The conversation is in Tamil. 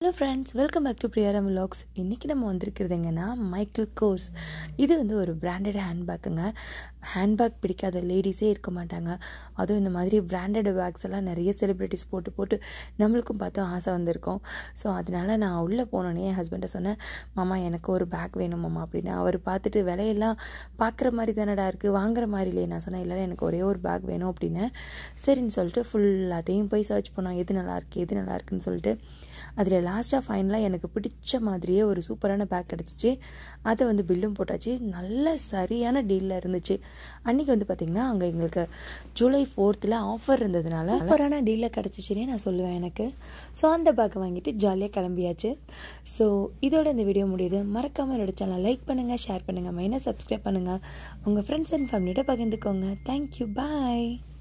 hello friends welcome back to Priyaram vlogs இன்றைக்கி நம்ம வந்திருக்கிறது எங்கன்னா மைக்கேல் கோர்ஸ் இது வந்து ஒரு பிராண்டட் ஹேண்ட்பேக்குங்க ஹேண்ட்பேக் பிடிக்காத லேடிஸே இருக்க மாட்டாங்க அதுவும் இந்த மாதிரி பிராண்டட் பேக்ஸ் எல்லாம் நிறைய செலிப்ரிட்டிஸ் போட்டு போட்டு நம்மளுக்கும் பார்த்து ஆசை வந்திருக்கோம் ஸோ அதனால நான் உள்ளே போனோன்னே என் ஹஸ்பண்டை சொன்னேன் மாமா எனக்கு ஒரு பேக் வேணும் மாமா அப்படின்னு அவர் பார்த்துட்டு விலையெல்லாம் பார்க்குற மாதிரி தானடா இருக்குது வாங்குற மாதிரி இல்லையே நான் சொன்னேன் இல்லை எனக்கு ஒரே ஒரு பேக் வேணும் அப்படின்னு சரின்னு சொல்லிட்டு ஃபுல்லாத்தையும் போய் சர்ச் பண்ணோம் எது நல்லா இருக்கு எது நல்லா இருக்குன்னு சொல்லிட்டு அதில் லாஸ்ட்டாக ஃபைனலாக எனக்கு பிடிச்ச மாதிரியே ஒரு சூப்பரான பேக் கிடச்சிச்சு அதை வந்து பில்லும் போட்டாச்சு நல்ல சரியான டீலில் இருந்துச்சு அன்றைக்கி வந்து பார்த்திங்கன்னா அங்கே எங்களுக்கு ஜூலை ஃபோர்த்தில் ஆஃபர் இருந்ததுனால ஆஃபரான டீலில் கிடச்சிச்சுன்னே நான் சொல்லுவேன் எனக்கு ஸோ அந்த பேக்கை வாங்கிட்டு ஜாலியாக கிளம்பியாச்சு ஸோ இதோட இந்த வீடியோ முடியுது மறக்காமல் என்னோட சேனல் லைக் பண்ணுங்கள் ஷேர் பண்ணுங்கள் மெயினாக சப்ஸ்கிரைப் பண்ணுங்கள் உங்கள் ஃப்ரெண்ட்ஸ் அண்ட் ஃபேமிலியோட பகிர்ந்துக்கோங்க தேங்க்யூ பாய்